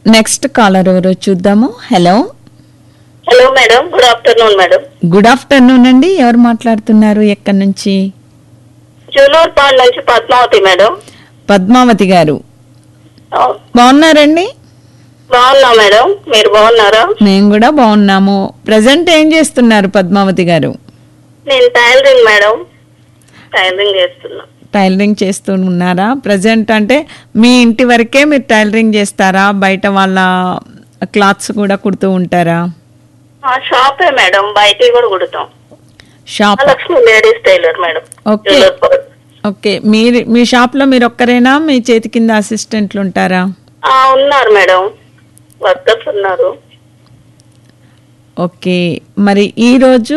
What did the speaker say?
Next caller ఎవరో చూద్దాము hello hello madam good afternoon madam good afternoon అండి ఎవరు మాట్లాడుతున్నారు ఎక్కడి నుంచి జూలూరు పాడ్ నుంచి పద్మావతి మేడం పద్మావతి గారు ఆ, బాగున్నారండి బాగున్నా మేడం మీరు బాగున్నారా మేము కూడా బాగున్నాము ప్రజెంట్ ఏం చేస్తున్నారు పద్మావతి గారు నేను టైలరింగ్ మేడం టైలరింగ్ చేస్తున్నా టైలరింగ్ చేస్తూ ఉన్నారా ప్రజెంట్ అంటే మీ ఇంటి వరకే మీరు టైలరింగ్ చేస్తారా బయట వాళ్ళ క్లాత్స్ కూడా కుడుతూ ఉంటారా ఆ షాపే మేడం బయటికి కూడా కుడతాం shop Lakshmi ladies tailor madam okay. Julurupadu. Okay మీరు మీ షాప్లో మీరు ఒక్కరేనా మీ చేతి కింద అసిస్టెంట్లు ఉంటారా ఆ, ఉన్నారు మేడం వర్కర్స్ ఉన్నారు ఓకే మరి ఈ రోజు